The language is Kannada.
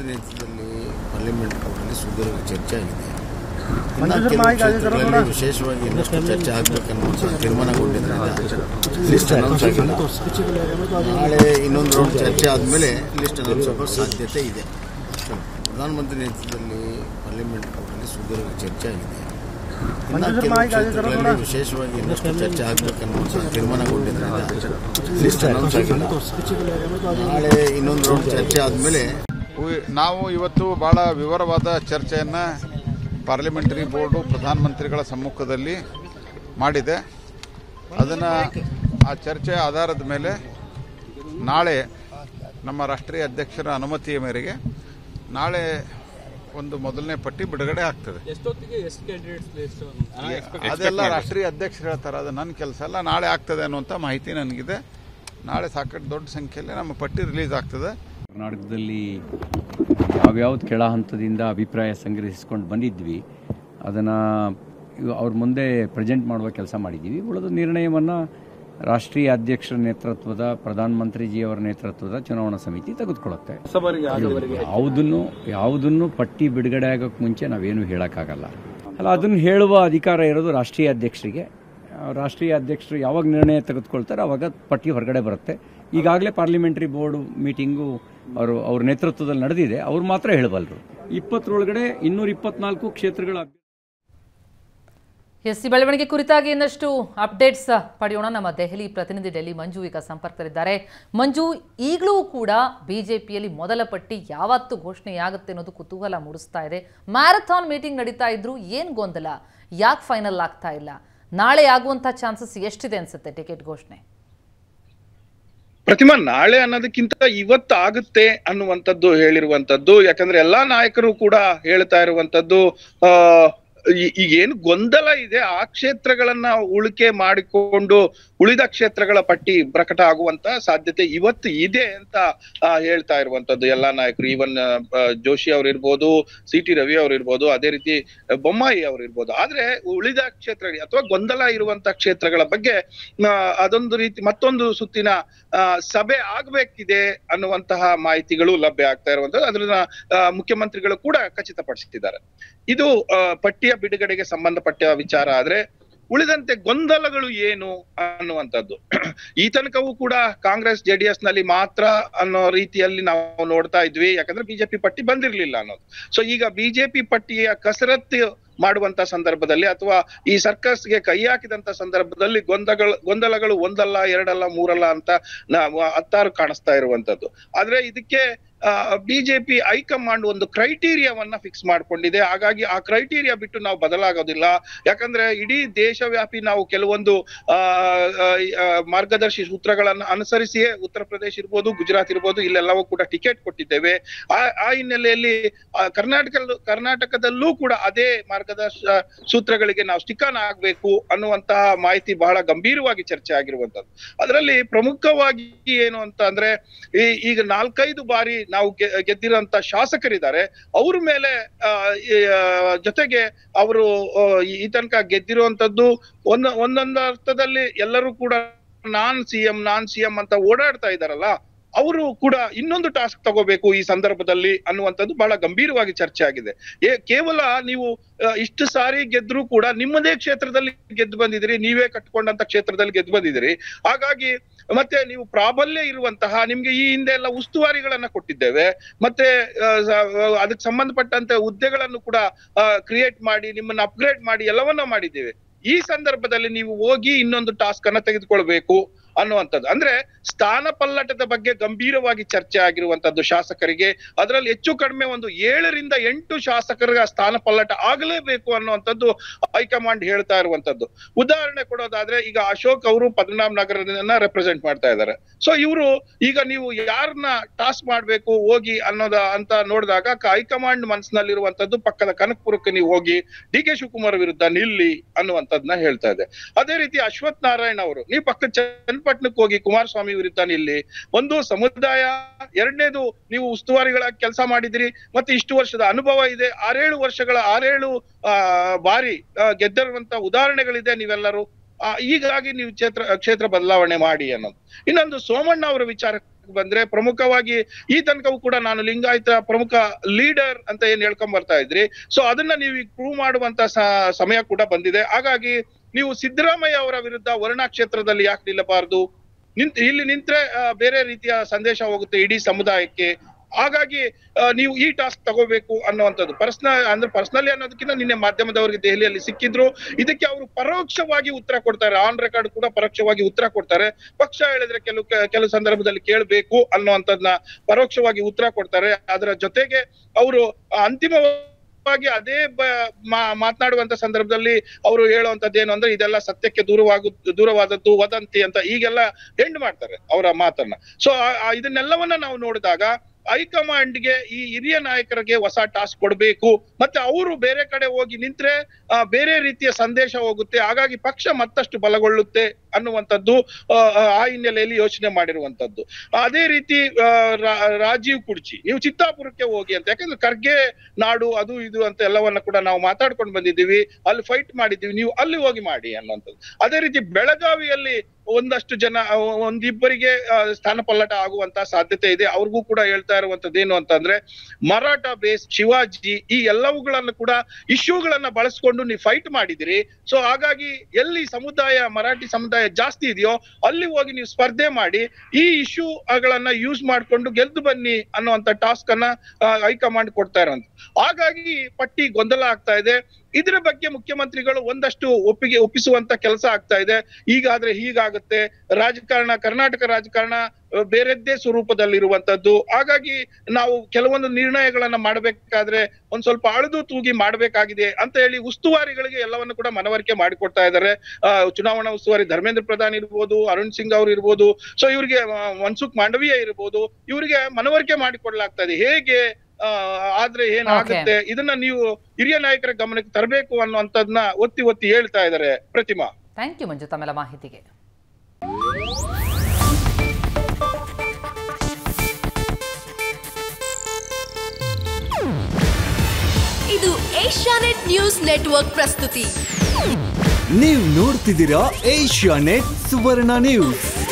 ನೇತೃತ್ವದಲ್ಲಿ ಪಾರ್ಲಿಮೆಂಟ್ ಅವರಲ್ಲಿ ಸುದೀರ್ಘ ಚರ್ಚೆ ಆಗಿದೆ ಇನ್ನ ಮಂಜು ಕೆಲವು ಶರ್ಮಾ ಈಗ ಅದೇ ಕ್ಷೇತ್ರಗಳಲ್ಲಿ ಥರ ವಿಶೇಷವಾಗಿ ಇನ್ನಷ್ಟು ಚರ್ಚೆ ಆಗಬೇಕನ್ನುವಂಥ ತೀರ್ಮಾನಗೊಂಡಿದ್ದರಿಂದ ಲಿಸ್ಟ್ ಅನೌನ್ಸ್ ಆಗಿಲ್ಲ ನಾಳೆ ಇನ್ನೊಂದು ರೌಂಡ್ ಚರ್ಚೆ ಆದಮೇಲೆ ಲಿಸ್ಟ್ ಅನೌನ್ಸ್ ಆಗೋ ಸಾಧ್ಯತೆ ಇದೆ ಪ್ರಧಾನಮಂತ್ರಿ ನೇತೃತ್ವದಲ್ಲಿ ಪಾರ್ಲಿಮೆಂಟ್ ಅವರಲ್ಲಿ ಸುದೀರ್ಘ ಚರ್ಚೆ ಆಗಿದೆ ಇನ್ನ ಮಂಜು ಕೆಲವು ಶರ್ಮಾ ಈಗ ಅದೇ ಥರ ಕ್ಷೇತ್ರಗಳಲ್ಲಿ ವಿಶೇಷವಾಗಿ ಇನ್ನಷ್ಟು ಚರ್ಚೆ ಆಗಬೇಕನ್ನುವಂಥ ತೀರ್ಮಾನಗೊಂಡಿದ್ದರಿಂದ ಲಿಸ್ಟ್ ಅನೌನ್ಸ್ ಆಗಿಲ್ಲ ನಾಳೆ ಇನ್ನೊಂದು ರೌಂಡ್ ಚರ್ಚೆ ಆದಮೇಲೆ ಉಯ್- ನಾವು ಇವತ್ತು ಬಹಳ ವಿವರವಾದ ಚರ್ಚೆಯನ್ನು ಪಾರ್ಲಿಮೆಂಟರಿ ಬೋರ್ಡು ಪ್ರಧಾನಮಂತ್ರಿಗಳ ಸಮ್ಮುಖದಲ್ಲಿ ಮಾಡಿದೆ ಅದನ್ನು ಆ ಚರ್ಚೆಯ ಆಧಾರದ ಮೇಲೆ ನಾಳೆ ನಮ್ಮ ರಾಷ್ಟ್ರೀಯ ಅಧ್ಯಕ್ಷರ ಅನುಮತಿಯ ಮೇರೆಗೆ ನಾಳೆ ಒಂದು ಮೊದಲನೇ ಪಟ್ಟಿ ಬಿಡುಗಡೆ ಆಗ್ತದೆ ಎಷ್ಟೊತ್ತಿಗೆ ಎಷ್ಟು ಕ್ಯಾಂಡಿಡೇಟ್ಸ್ ಲಿಸ್ಟ್ ಅದೆಲ್ಲ ರಾಷ್ಟ್ರೀಯ ಅಧ್ಯಕ್ಷರು ಹೇಳ್ತಾರೆ ಅದು ನನ್ನ ಕೆಲಸ ಅಲ್ಲ ನಾಳೆ ಆಗ್ತದೆ ಅನ್ನುವಂಥ ಮಾಹಿತಿ ನನಗಿದೆ ನಾಳೆ ಸಾಕಷ್ಟು ದೊಡ್ಡ ಸಂಖ್ಯೆಯಲ್ಲಿ ನಮ್ಮ ಪಟ್ಟಿ ರಿಲೀಸ್ ಆಗ್ತದೆ ಕರ್ನಾಟಕದಲ್ಲಿ ಯಾವ್ಯಾವ್ದು ಕೆಳ ಹಂತದಿಂದ ಅಭಿಪ್ರಾಯ ಸಂಗ್ರಹಿಸ್ಕೊಂಡು ಬಂದಿದ್ವಿ ಅದನ್ನು ಅವ್ರ ಮುಂದೆ ಪ್ರೆಸೆಂಟ್ ಮಾಡುವ ಕೆಲಸ ಮಾಡಿದ್ದೀವಿ ಉಳಿದ ನಿರ್ಣಯವನ್ನು ರಾಷ್ಟ್ರೀಯ ಅಧ್ಯಕ್ಷರ ನೇತೃತ್ವದ ಪ್ರಧಾನಮಂತ್ರಿಜಿಯವರ ನೇತೃತ್ವದ ಚುನಾವಣಾ ಸಮಿತಿ ತೆಗೆದುಕೊಳ್ಳುತ್ತೆ ಯಾವುದನ್ನು ಯಾವುದನ್ನು ಪಟ್ಟಿ ಬಿಡುಗಡೆ ಆಗೋಕ್ಕೆ ಮುಂಚೆ ನಾವೇನು ಹೇಳೋಕ್ಕಾಗಲ್ಲ ಅಲ್ಲ ಅದನ್ನು ಹೇಳುವ ಅಧಿಕಾರ ಇರೋದು ರಾಷ್ಟ್ರೀಯ ಅಧ್ಯಕ್ಷರಿಗೆ ಆ, ರಾಷ್ಟ್ರೀಯ ಅಧ್ಯಕ್ಷರು ಯಾವಾಗ ನಿರ್ಣಯ ತೆಗೆದುಕೊಳ್ತಾರೆ ಅವಾಗ ಪಟ್ಟಿ ಹೊರಗಡೆ ಬರುತ್ತೆ ಈಗಾಗಲೇ ಪಾರ್ಲಿಮೆಂಟರಿ ಬೋರ್ಡ್ ಮೀಟಿಂಗು ಅವರು ಅವ್ರ ನೇತೃತ್ವದಲ್ಲಿ ನಡೆದಿದೆ ಅವ್ರು ಮಾತ್ರ ಹೇಳಬಲ್ಲರು ಇಪ್ಪತ್ತರೊಳಗಡೆ ಇನ್ನೂರ ಇಪ್ಪತ್ನಾಲ್ಕು ಕ್ಷೇತ್ರಗಳ ಎಸ್ ಈ ಬೆಳವಣಿಗೆ ಕುರಿತಾಗಿ ಇನ್ನಷ್ಟು ಅಪ್ಡೇಟ್ಸ್ ಪಡೆಯೋಣ ನಮ್ಮ ದೆಹಲಿ ಪ್ರತಿನಿಧಿ ಡೆಲ್ಲಿ ಮಂಜು ಈಗ ಸಂಪರ್ಕದಲ್ಲಿದ್ದಾರೆ ಮಂಜು ಈಗಲೂ ಕೂಡ ಬಿಜೆಪಿಯಲ್ಲಿ ಮೊದಲ ಪಟ್ಟಿ ಯಾವತ್ತು ಘೋಷಣೆಯಾಗುತ್ತೆ ಅನ್ನೋದು ಕುತೂಹಲ ಮೂಡಿಸ್ತಾ ಇದೆ ಮ್ಯಾರಥಾನ್ ಮೀಟಿಂಗ್ ನಡೀತಾ ಇದ್ರು ಏನ್ ಗೊಂದಲ ಯಾಕೆ ಫೈನಲ್ ಆಗ್ತಾ ಇಲ್ಲ ನಾಳೆ ಆಗುವಂತ ಚಾನ್ಸಸ್ ಎಷ್ಟಿದೆ ಅನ್ಸುತ್ತೆ ಟಿಕೆಟ್ ಘೋಷಣೆ ಪ್ರತಿಮಾ ನಾಳೆ ಅನ್ನೋದಕ್ಕಿಂತ ಇವತ್ತು ಆಗುತ್ತೆ ಅನ್ನುವಂಥದ್ದು ಹೇಳಿರುವಂತದ್ದು ಯಾಕಂದ್ರೆ ಎಲ್ಲಾ ನಾಯಕರು ಕೂಡ ಹೇಳ್ತಾ ಇರುವಂತದ್ದು ಆ ಈ- ಈಗೇನು ಗೊಂದಲ ಇದೆ ಆ ಕ್ಷೇತ್ರಗಳನ್ನ ಉಳಿಕೆ ಮಾಡಿಕೊಂಡು ಉಳಿದ ಕ್ಷೇತ್ರಗಳ ಪಟ್ಟಿ ಪ್ರಕಟ ಆಗುವಂತ ಸಾಧ್ಯತೆ ಇವತ್ತು ಇದೆ ಅಂತ ಆ, ಹೇಳ್ತಾ ಇರುವಂತದ್ದು ಎಲ್ಲಾ ನಾಯಕರು ಈವನ್ ಜೋಶಿ ಅವ್ರು ಇರ್ಬೋದು ಸಿ ಟಿ ರವಿ ಅವ್ರು ಇರ್ಬೋದು ಅದೇ ರೀತಿ ಬೊಮ್ಮಾಯಿ ಅವ್ರು ಇರ್ಬೋದು ಆದ್ರೆ ಉಳಿದ ಕ್ಷೇತ್ರಗಳು ಅಥವಾ ಗೊಂದಲ ಇರುವಂತ ಕ್ಷೇತ್ರಗಳ ಬಗ್ಗೆ ಆ, ಅದೊಂದು ರೀತಿ ಮತ್ತೊಂದು ಸುತ್ತಿನ ಆ, ಸಭೆ ಆಗ್ಬೇಕಿದೆ ಅನ್ನುವಂತಹ ಮಾಹಿತಿಗಳು ಲಭ್ಯ ಆಗ್ತಾ ಇರುವಂತದ್ದು ಅದನ್ನ ಆ, ಮುಖ್ಯಮಂತ್ರಿಗಳು ಕೂಡ ಖಚಿತಪಡಿಸಿದ್ದಾರೆ ಇದು ಆ, ಪಟ್ಟಿಯ ಬಿಡುಗಡೆಗೆ ಸಂಬಂಧಪಟ್ಟ ವಿಚಾರ ಆದ್ರೆ ಉಳಿದಂತೆ ಗೊಂದಲಗಳು ಏನು ಅನ್ನುವಂಥದ್ದು ಈ ತನಕವೂ ಕೂಡ ಕಾಂಗ್ರೆಸ್ ಜೆಡಿಎಸ್ ನಲ್ಲಿ ಮಾತ್ರ ಅನ್ನೋ ರೀತಿಯಲ್ಲಿ ನಾವು ನೋಡ್ತಾ ಇದ್ವಿ ಯಾಕಂದ್ರೆ ಬಿಜೆಪಿ ಪಟ್ಟಿ ಬಂದಿರ್ಲಿಲ್ಲ ಅನ್ನೋದು ಸೊ ಈಗ ಬಿಜೆಪಿ ಪಟ್ಟಿಯ ಕಸರತ್ತು ಮಾಡುವಂತ ಸಂದರ್ಭದಲ್ಲಿ ಅಥವಾ ಈ ಸರ್ಕಸ್ಗೆ ಕೈ ಹಾಕಿದಂತ ಸಂದರ್ಭದಲ್ಲಿ ಗೊಂದಗಳು ಗೊಂದಲಗಳು ಒಂದಲ್ಲ ಎರಡಲ್ಲ ಮೂರಲ್ಲ ಅಂತ ನಾವು ಹತ್ತಾರು ಕಾಣಿಸ್ತಾ ಇರುವಂತದ್ದು ಆದ್ರೆ ಇದಕ್ಕೆ ಬಿಜೆಪಿ ಹೈಕಮಾಂಡ್ ಒಂದು ಕ್ರೈಟೀರಿಯಾವನ್ನ ಫಿಕ್ಸ್ ಮಾಡ್ಕೊಂಡಿದೆ ಹಾಗಾಗಿ ಆ ಕ್ರೈಟೀರಿಯಾ ಬಿಟ್ಟು ನಾವು ಬದಲಾಗೋದಿಲ್ಲ ಯಾಕಂದ್ರೆ ಇಡೀ ದೇಶವ್ಯಾಪಿ ನಾವು ಕೆಲವೊಂದು ಆ, ಆ, ಆ, ಮಾರ್ಗದರ್ಶಿ ಸೂತ್ರಗಳನ್ನ ಅನುಸರಿಸಿಯೇ ಉತ್ತರ ಪ್ರದೇಶ ಇರ್ಬೋದು ಗುಜರಾತ್ ಇರ್ಬೋದು ಇಲ್ಲೆಲ್ಲವೂ ಕೂಡ ಟಿಕೆಟ್ ಕೊಟ್ಟಿದ್ದೇವೆ ಆ ಆ ಹಿನ್ನೆಲೆಯಲ್ಲಿ ಆ, ಕರ್ನಾಟಕ ಕರ್ನಾಟಕದಲ್ಲೂ ಕೂಡ ಅದೇ ಮಾರ್ಗದರ್ಶ ಸೂತ್ರಗಳಿಗೆ ನಾವು ಸ್ಟಿಕಾನ್ ಆಗ್ಬೇಕು ಅನ್ನುವಂತಹ ಮಾಹಿತಿ ಬಹಳ ಗಂಭೀರವಾಗಿ ಚರ್ಚೆ ಆಗಿರುವಂತದ್ದು ಅದರಲ್ಲಿ ಪ್ರಮುಖವಾಗಿ ಏನು ಅಂತ ಅಂದ್ರೆ ಈ ಈಗ ನಾಲ್ಕೈದು ಬಾರಿ ನಾವು ಗೆ- ಗೆದ್ದಿರೋಂತ ಶಾಸಕರಿದ್ದಾರೆ ಅವ್ರ ಮೇಲೆ ಆ, ಈ, ಆ, ಜೊತೆಗೆ ಅವರು ಆ, ಈ ತನಕ ಗೆದ್ದಿರುವಂತದ್ದು ಒಂದ ಒಂದೊಂದು ಅರ್ಥದಲ್ಲಿ ಎಲ್ಲರೂ ಕೂಡ ನಾನ್ ಸಿಎಂ ನಾನ್ ಸಿಎಂ ಅಂತ ಓಡಾಡ್ತಾ ಇದಾರಲ್ಲ ಅವರು ಕೂಡ ಇನ್ನೊಂದು ಟಾಸ್ಕ್ ತಗೋಬೇಕು ಈ ಸಂದರ್ಭದಲ್ಲಿ ಅನ್ನುವಂಥದ್ದು ಬಹಳ ಗಂಭೀರವಾಗಿ ಚರ್ಚೆ ಆಗಿದೆ ಏ ಕೇವಲ ನೀವು ಆ, ಇಷ್ಟು ಸಾರಿ ಗೆದ್ರು ಕೂಡ ನಿಮ್ಮದೇ ಕ್ಷೇತ್ರದಲ್ಲಿ ಗೆದ್ದು ಬಂದಿದ್ದೀರಿ ನೀವೇ ಕಟ್ಕೊಂಡಂತ ಕ್ಷೇತ್ರದಲ್ಲಿ ಗೆದ್ದು ಬಂದಿದ್ದೀರಿ ಹಾಗಾಗಿ ಮತ್ತೆ ನೀವು ಪ್ರಾಬಲ್ಯ ಇರುವಂತಹ ನಿಮ್ಗೆ ಈ ಹಿಂದೆ ಎಲ್ಲ ಉಸ್ತುವಾರಿಗಳನ್ನ ಕೊಟ್ಟಿದ್ದೇವೆ ಮತ್ತೆ ಆ, ಸ- ಅದಕ್ಕೆ ಸಂಬಂಧಪಟ್ಟಂತೆ ಹುದ್ದೆಗಳನ್ನು ಕೂಡ ಕ್ರಿಯೇಟ್ ಮಾಡಿ ನಿಮ್ಮನ್ನ ಅಪ್ಗ್ರೇಡ್ ಮಾಡಿ ಎಲ್ಲವನ್ನ ಮಾಡಿದ್ದೇವೆ ಈ ಸಂದರ್ಭದಲ್ಲಿ ನೀವು ಹೋಗಿ ಇನ್ನೊಂದು ಟಾಸ್ಕ್ ಅನ್ನ ತೆಗೆದುಕೊಳ್ಬೇಕು ಅನ್ನುವಂಥದ್ದು ಅಂದ್ರೆ ಸ್ಥಾನ ಪಲ್ಲಟದ ಬಗ್ಗೆ ಗಂಭೀರವಾಗಿ ಚರ್ಚೆ ಆಗಿರುವಂತದ್ದು ಶಾಸಕರಿಗೆ ಅದರಲ್ಲಿ ಹೆಚ್ಚು ಕಡಿಮೆ ಒಂದು ಏಳರಿಂದ ಎಂಟು ಶಾಸಕರ ಸ್ಥಾನ ಪಲ್ಲಟ ಆಗಲೇಬೇಕು ಅನ್ನುವಂಥದ್ದು ಹೈಕಮಾಂಡ್ ಹೇಳ್ತಾ ಇರುವಂತದ್ದು ಉದಾಹರಣೆ ಕೊಡೋದಾದ್ರೆ ಈಗ ಅಶೋಕ್ ಅವರು ಪದ್ಮನಾಭ ನಗರದನ್ನ ರೆಪ್ರೆಸೆಂಟ್ ಮಾಡ್ತಾ ಇದ್ದಾರೆ ಸೊ ಇವರು ಈಗ ನೀವು ಯಾರನ್ನ ಟಾಸ್ ಮಾಡ್ಬೇಕು ಹೋಗಿ ಅನ್ನೋದ ಅಂತ ನೋಡಿದಾಗ ಕ- ಹೈಕಮಾಂಡ್ ಮನಸ್ಸಿನಲ್ಲಿರುವಂತದ್ದು ಪಕ್ಕದ ಕನಕಪುರಕ್ಕೆ ನೀವು ಹೋಗಿ ಡಿ ಕೆ ಶಿವಕುಮಾರ್ ವಿರುದ್ಧ ನಿಲ್ಲಿ ಅನ್ನುವಂಥದ್ದನ್ನ ಹೇಳ್ತಾ ಇದೆ ಅದೇ ರೀತಿ ಅಶ್ವಥ್ ನಾರಾಯಣ ಅವರು ನೀವು ಪಕ್ಕ ಚನ್ನಪಟ್ಟಣಕ್ಕೆ ಹೋಗಿ ಕುಮಾರಸ್ವಾಮಿ ವಿರುದ್ಧ ನಿಲ್ಲಿ ಒಂದು ಸಮುದಾಯ ಎರಡನೇದು ನೀವು ಉಸ್ತುವಾರಿಗಳಾಗಿ ಕೆಲಸ ಮಾಡಿದಿರಿ ಮತ್ತೆ ಇಷ್ಟು ವರ್ಷದ ಅನುಭವ ಇದೆ ಆರೇಳು ವರ್ಷಗಳ ಆರೇಳು ಆ ಬಾರಿ ಆ, ಗೆದ್ದಿರುವಂತ ಉದಾಹರಣೆಗಳಿದೆ ನೀವೆಲ್ಲರೂ ಆ, ಹೀಗಾಗಿ ನೀವು ಕ್ಷೇತ್ರ ಕ್ಷೇತ್ರ ಬದಲಾವಣೆ ಮಾಡಿ ಅನ್ನೋದು ಇನ್ನೊಂದು ಸೋಮಣ್ಣ ಅವರ ವಿಚಾರಕ್ಕೆ ಬಂದ್ರೆ ಪ್ರಮುಖವಾಗಿ ಈ ತನಕವೂ ಕೂಡ ನಾನು ಲಿಂಗಾಯತ ಪ್ರಮುಖ ಲೀಡರ್ ಅಂತ ಏನ್ ಹೇಳ್ಕೊಂಡ್ ಬರ್ತಾ ಇದ್ರಿ ಸೊ ಅದನ್ನ ನೀವು ಪ್ರೂವ್ ಮಾಡುವಂತ ಸ- ಸಮಯ ಕೂಡ ಬಂದಿದೆ ಹಾಗಾಗಿ ನೀವು ಸಿದ್ದರಾಮಯ್ಯ ಅವರ ವಿರುದ್ಧ ವರ್ಣ ಕ್ಷೇತ್ರದಲ್ಲಿ ಯಾಕೆ ನಿಲ್ಲಬಾರದು ನಿಂತ್ ಇಲ್ಲಿ ನಿಂತ್ರೆ ಆ, ಬೇರೆ ರೀತಿಯ ಸಂದೇಶ ಹೋಗುತ್ತೆ ಇಡೀ ಸಮುದಾಯಕ್ಕೆ ಹಾಗಾಗಿ ಆ, ನೀವು ಈ ಟಾಸ್ಕ್ ತಗೋಬೇಕು ಅನ್ನುವಂಥದ್ದು ಪರ್ಸನಲ್ ಅಂದ್ರೆ ಪರ್ಸನಲಿ ಅನ್ನೋದಕ್ಕಿಂತ ನಿನ್ನೆ ಮಾಧ್ಯಮದವರಿಗೆ ದೆಹಲಿಯಲ್ಲಿ ಸಿಕ್ಕಿದ್ರು ಇದಕ್ಕೆ ಅವರು ಪರೋಕ್ಷವಾಗಿ ಉತ್ತರ ಕೊಡ್ತಾರೆ ಆನ್ ರೆಕಾರ್ಡ್ ಕೂಡ ಪರೋಕ್ಷವಾಗಿ ಉತ್ತರ ಕೊಡ್ತಾರೆ ಪಕ್ಷ ಹೇಳಿದ್ರೆ ಕೆಲವು ಕೆಲವು ಸಂದರ್ಭದಲ್ಲಿ ಕೇಳಬೇಕು ಅನ್ನುವಂಥದ್ನ ಪರೋಕ್ಷವಾಗಿ ಉತ್ತರ ಕೊಡ್ತಾರೆ ಅದರ ಜೊತೆಗೆ ಅವರು ಅಂತಿಮವಾಗಿ ಅದೇ ಬ- ಮಾ- ಮಾತನಾಡುವಂತ ಸಂದರ್ಭದಲ್ಲಿ ಅವರು ಹೇಳುವಂತದ್ದು ಏನು ಅಂದ್ರೆ ಇದೆಲ್ಲ ಸತ್ಯಕ್ಕೆ ದೂರವಾಗು ದೂರವಾದದ್ದು ವದಂತಿ ಅಂತ ಈಗೆಲ್ಲ ಎಂಡ್ ಮಾಡ್ತಾರೆ ಅವರ ಮಾತನ್ನ ಸೊ ಇದನ್ನೆಲ್ಲವನ್ನ ನಾವು ನೋಡಿದಾಗ ಹೈಕಮಾಂಡ್ ಗೆ ಈ ಹಿರಿಯ ನಾಯಕರಿಗೆ ಹೊಸ ಟಾಸ್ಕ್ ಕೊಡಬೇಕು ಮತ್ತೆ ಅವರು ಬೇರೆ ಕಡೆ ಹೋಗಿ ನಿಂತ್ರೆ ಆ, ಬೇರೆ ರೀತಿಯ ಸಂದೇಶ ಹೋಗುತ್ತೆ ಹಾಗಾಗಿ ಪಕ್ಷ ಮತ್ತಷ್ಟು ಬಲಗೊಳ್ಳುತ್ತೆ ಅನ್ನುವಂಥದ್ದು ಆ, ಆ, ಆ ಹಿನ್ನೆಲೆಯಲ್ಲಿ ಯೋಚನೆ ಮಾಡಿರುವಂತದ್ದು ಅದೇ ರೀತಿ ಆ, ರಾ- ರಾಜೀವ್ ಕುಡ್ಚಿ ನೀವು ಚಿತ್ತಾಪುರಕ್ಕೆ ಹೋಗಿ ಅಂತ ಯಾಕಂದ್ರೆ ಖರ್ಗೆ ನಾಡು ಅದು ಇದು ಅಂತ ಎಲ್ಲವನ್ನ ಕೂಡ ನಾವು ಮಾತಾಡ್ಕೊಂಡು ಬಂದಿದ್ದೀವಿ ಅಲ್ಲಿ ಫೈಟ್ ಮಾಡಿದ್ದೀವಿ ನೀವು ಅಲ್ಲಿ ಹೋಗಿ ಮಾಡಿ ಅನ್ನುವಂಥದ್ದು ಅದೇ ರೀತಿ ಬೆಳಗಾವಿಯಲ್ಲಿ ಒಂದಷ್ಟು ಜನ ಆ, ಒಂದಿಬ್ಬರಿಗೆ ಆ, ಸ್ಥಾನ ಪಲ್ಲಟ ಆಗುವಂತ ಸಾಧ್ಯತೆ ಇದೆ ಅವ್ರಿಗೂ ಕೂಡ ಹೇಳ್ತಾ ಇರುವಂತದ್ದು ಏನು ಅಂತಂದ್ರೆ ಮರಾಠ ಬೇಸ್ ಶಿವಾಜಿ ಈ ಎಲ್ಲವುಗಳನ್ನು ಕೂಡ ಇಶ್ಯೂಗಳನ್ನ ಬಳಸ್ಕೊಂಡು ನೀವು ಫೈಟ್ ಮಾಡಿದಿರಿ ಸೊ ಹಾಗಾಗಿ ಎಲ್ಲಿ ಸಮುದಾಯ ಮರಾಠಿ ಸಮುದಾಯ ಜಾಸ್ತಿ ಇದೆಯೋ ಅಲ್ಲಿ ಹೋಗಿ ನೀವು ಸ್ಪರ್ಧೆ ಮಾಡಿ ಈ ಇಶ್ಯೂ ಗಳನ್ನ ಯೂಸ್ ಮಾಡ್ಕೊಂಡು ಗೆದ್ದು ಬನ್ನಿ ಅನ್ನುವಂತ ಟಾಸ್ಕ್ ಅನ್ನ ಆ, ಹೈಕಮಾಂಡ್ ಕೊಡ್ತಾ ಇರೋದು ಹಾಗಾಗಿ ಪಟ್ಟಿ ಗೊಂದಲ ಆಗ್ತಾ ಇದೆ ಇದರ ಬಗ್ಗೆ ಮುಖ್ಯಮಂತ್ರಿಗಳು ಒಂದಷ್ಟು ಒಪ್ಪಿಗೆ ಒಪ್ಪಿಸುವಂತ ಕೆಲಸ ಆಗ್ತಾ ಇದೆ ಹೀಗಾದ್ರೆ ಹೀಗಾಗುತ್ತೆ ರಾಜಕಾರಣ ಕರ್ನಾಟಕ ರಾಜಕಾರಣ ಆ, ಬೇರೆದ್ದೇ ಸ್ವರೂಪದಲ್ಲಿರುವಂತದ್ದು ಹಾಗಾಗಿ ನಾವು ಕೆಲವೊಂದು ನಿರ್ಣಯಗಳನ್ನ ಮಾಡಬೇಕಾದ್ರೆ ಒಂದ್ ಸ್ವಲ್ಪ ಅಳೆದು ತೂಗಿ ಮಾಡಬೇಕಾಗಿದೆ ಅಂತ ಹೇಳಿ ಉಸ್ತುವಾರಿಗಳಿಗೆ ಎಲ್ಲವನ್ನು ಕೂಡ ಮನವರಿಕೆ ಮಾಡಿಕೊಡ್ತಾ ಇದ್ದಾರೆ ಆ, ಚುನಾವಣಾ ಉಸ್ತುವಾರಿ ಧರ್ಮೇಂದ್ರ ಪ್ರಧಾನ್ ಇರ್ಬೋದು ಅರುಣ್ ಸಿಂಗ್ ಅವರು ಇರ್ಬೋದು ಸೊ ಇವರಿಗೆ ಆ, ಮನ್ಸುಖ್ ಮಾಂಡವೀಯ ಇರ್ಬೋದು ಇವರಿಗೆ ಮನವರಿಕೆ ಮಾಡಿಕೊಡ್ಲಾಗ್ತಾ ಇದೆ ಹೇಗೆ ಆ, ಆದ್ರೆ ಏನಾಗುತ್ತೆ ಇದನ್ನ ನೀವು ಹಿರಿಯ ನಾಯಕರ ಗಮನಕ್ಕೆ ತರಬೇಕು ಅನ್ನುವಂಥದ್ನ ಒತ್ತಿ ಒತ್ತಿ ಹೇಳ್ತಾ ಇದ್ದಾರೆ ಪ್ರತಿಮಾ ಥ್ಯಾಂಕ್ ಯು ಮಂಜು ತಮ್ಮೆಲ್ಲ ಮಾಹಿತಿಗೆ ಇದು ಏಷ್ಯಾನೆಟ್ ನ್ಯೂಸ್ ನೆಟ್ವರ್ಕ್ ಪ್ರಸ್ತುತಿ ನೀವು ನೋಡ್ತಿದ್ದೀರಾ ಏಷ್ಯಾ ನೆಟ್ ಸುವರ್ಣ ನ್ಯೂಸ್